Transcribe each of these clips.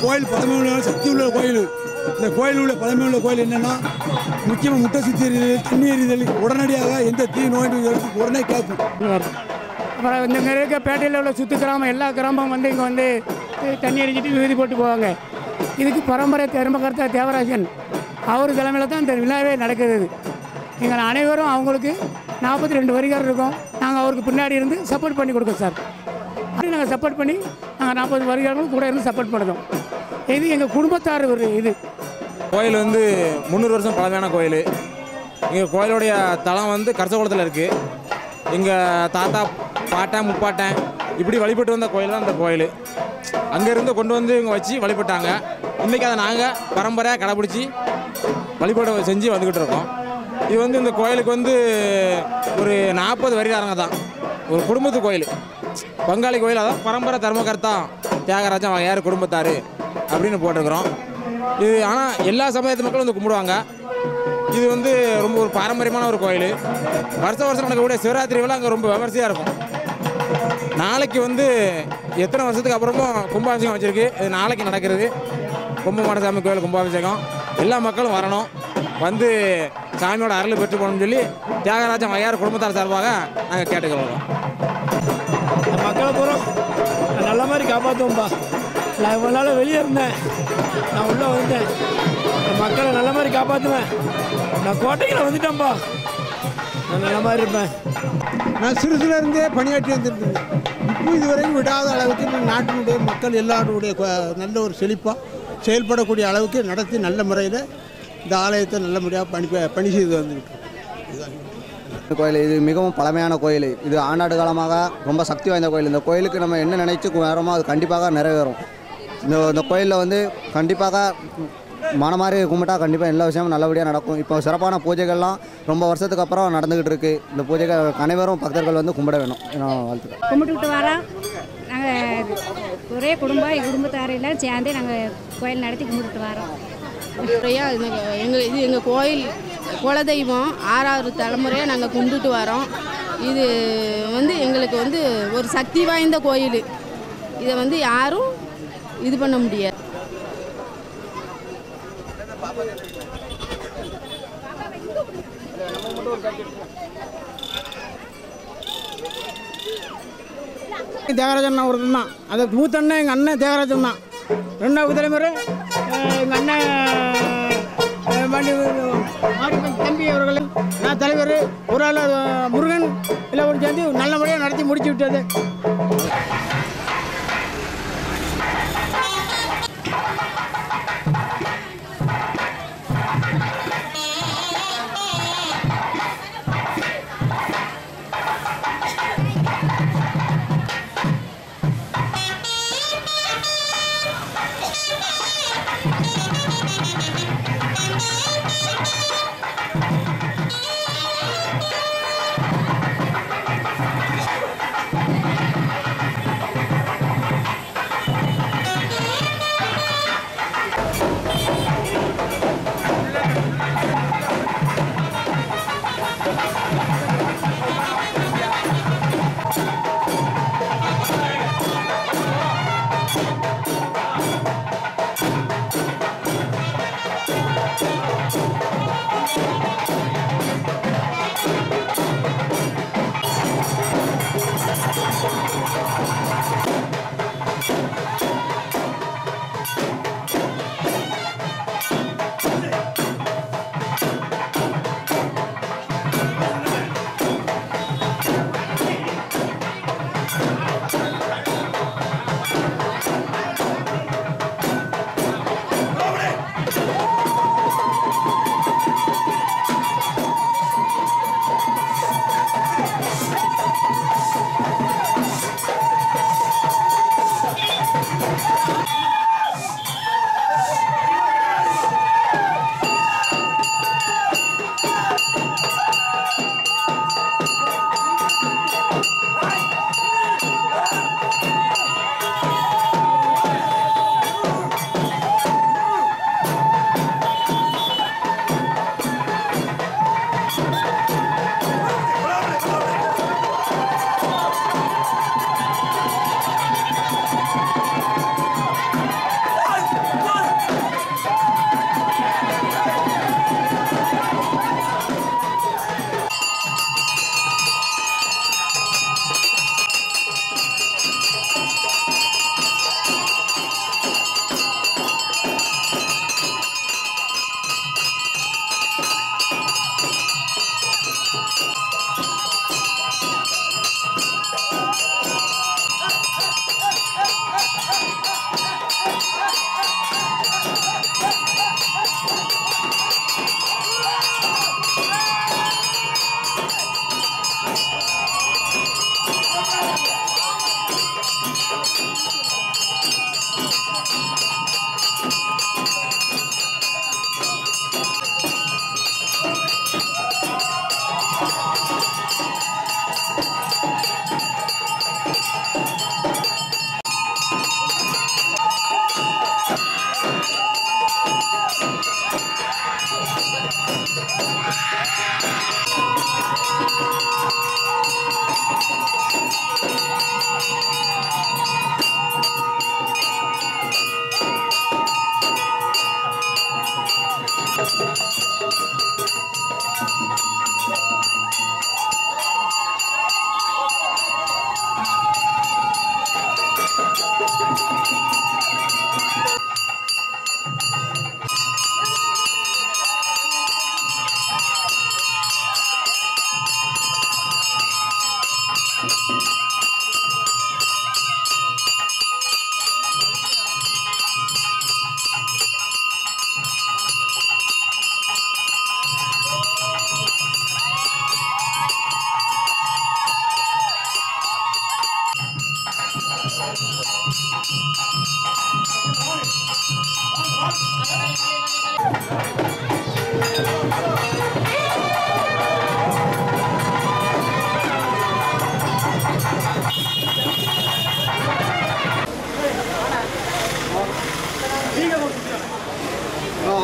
கோயில் பழமை உள்ள சக்தி உள்ள கோயில் இந்த கோயில் உள்ள பழமை உள்ள கோயில் என்னன்னா முக்கியமாக முட்டை சுத்தி எறிதல் தண்ணி எறிதல் உடனடியாக எந்த தீ நோய் நொடிகளுக்கு உடனே கேட்கும் அப்புறம் இந்த இங்கே இருக்க பேட்டையில் உள்ள சுற்று கிராமம் எல்லா கிராமம் வந்து இங்கே வந்து தண்ணி அடிச்சிட்டு விபூதி போட்டு போவாங்க இதுக்கு பரம்பரை தர்மகர்த்தா தேவராஜன் அவர் தலைமையில் தான் இந்த விழாவே நடக்குது இது. எங்கள் அனைவரும் அவங்களுக்கு நாற்பத்தி ரெண்டு வரிகார் இருக்கோம் நாங்கள் அவருக்கு பின்னாடி இருந்து சப்போர்ட் பண்ணி கொடுக்கோம் சார் அப்படி நாங்கள் சப்போர்ட் பண்ணி நாங்கள் நாற்பது வரிகாரங்களும் கூட இருந்து சப்போர்ட் பண்ணுறோம் இது எங்கள் குடும்பத்தார் ஒரு இது கோயில் வந்து முந்நூறு வருஷம் பழமையான கோயில் எங்கள் கோயிலுடைய தலம் வந்து கரசகுளத்தில் இருக்குது எங்கள் தாத்தா பாட்டன் முப்பாட்டன் இப்படி வழிபட்டு வந்த கோயில் தான் இந்த கோயில் அங்கேருந்து கொண்டு வந்து இவங்க வச்சு வழிபட்டாங்க இன்றைக்கி அதை நாங்கள் பரம்பரையாக கடைப்பிடிச்சி வழிபாடு செஞ்சு வந்துக்கிட்டு இருக்கோம் இது வந்து இந்த கோயிலுக்கு வந்து ஒரு நாற்பது வரிகாரங்க தான் ஒரு குடும்பத்து கோயில் பங்காளி கோயில் அதான் பரம்பரை தர்மகர்த்தா தியாகராஜன் யார் குடும்பத்தார் அப்படின்னு போட்டிருக்கிறோம் இது ஆனால் எல்லா சமுதாயத்து மக்களும் வந்து கும்பிடுவாங்க இது வந்து ரொம்ப ஒரு பாரம்பரியமான ஒரு கோயில் வருஷம் வருஷம் நடக்கக்கூடிய சிவராத்திரி விழா அங்கே ரொம்ப விமர்சையாக இருக்கும் நாளைக்கு வந்து எத்தனை வருஷத்துக்கு அப்புறமும் கும்பாபிஷேகம் வச்சுருக்கு இது நாளைக்கு நடக்கிறது கும்பமாட சாமி கோயில் கும்பாபிஷேகம் எல்லா மக்களும் வரணும் வந்து சாமியோட அருள் பெற்று போகணும்னு சொல்லி தியாகராஜன் ஐயார் குடும்பத்தார் சார்பாக நாங்கள் கேட்டுக்கிறோம் மக்களை பூரா நான் நல்ல மாதிரி காப்பாற்றுவோம்ப்பா நான் இவ்வளோ நாள் வெளியே இருந்தேன் நான் உள்ளே வந்தேன் என் மக்களை நல்ல மாதிரி காப்பாற்றுவேன் நான் கோட்டையில் வந்துட்டேன்ப்பா நான் நல்ல மாதிரி இருப்பேன் நான் சிறுசுல இருந்தே பணியாற்றி வந்திருக்கேன் இப்போ இதுவரைக்கும் விடாத அளவுக்கு இந்த நாட்டினுடைய மக்கள் எல்லாருடைய கொ- நல்ல ஒரு செழிப்பாக செயல்படக்கூடிய அளவுக்கு நடத்தி நல்ல முறையில் இந்த ஆலயத்தை நல்லபடியாக பணி பணி செய்து வந்துக்கிட்டு கோயில் இது மிகவும் பழமையான கோயில் இது ஆண்டாண்டு காலமாக ரொம்ப சக்தி வாய்ந்த கோயில் இந்த கோயிலுக்கு நம்ம என்ன நினைச்சு வரோமோ அது கண்டிப்பாக நிறைவேறும் இந்த இந்த கோயிலில் வந்து கண்டிப்பாக மனமாரி கும்பிட்டா கண்டிப்பாக எல்லா விஷயமும் நல்லபடியாக நடக்கும் இப்போ சிறப்பான பூஜைகள்லாம் ரொம்ப வருஷத்துக்கு அப்புறம் நடந்துக்கிட்டு இருக்கு இந்த பூஜைகள் அனைவரும் பக்தர்கள் வந்து கும்பிட வேணும் நான் வாழ்த்துக்கிறேன் கும்பிட்டுக்கிட்டு வரோம் நாங்கள் ஒரே குடும்பம் குடும்பத்தார் எல்லாம் சேர்ந்து நாங்கள் கோயில் நடத்தி கும்பிட்டுட்டு வரோம் முறையாக எங்கள் இது எங்கள் கோயில் குலதெய்வம் ஆறாவது தலைமுறையாக நாங்கள் கும்பிட்டுட்டு வரோம் இது வந்து எங்களுக்கு வந்து ஒரு சக்தி வாய்ந்த கோயில் இதை வந்து யாரும் இது பண்ண முடியாது தியாகராஜன் ஒருத்தன் தான் அது மூத்தண்ணன் எங்கள் அண்ணன் தியாகராஜன் தான் ரெண்டாவது தலைமுறை எங்கள் அண்ணன் அஹ், மணி மாரியம்மன் தம்பி அவர்கள் நான் தலைவர் ஒரு ஆள் அஹ், முருகன் எல்லாம் சேர்ந்து நல்லபடியாக நடத்தி முடிச்சு விட்டது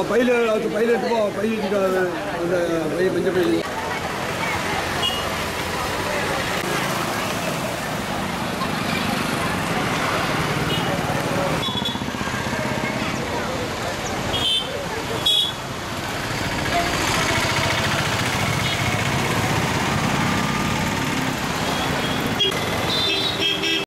பையில அது பையில எடுத்து போ பை எடுத்து அந்த பை மஞ்சள் பை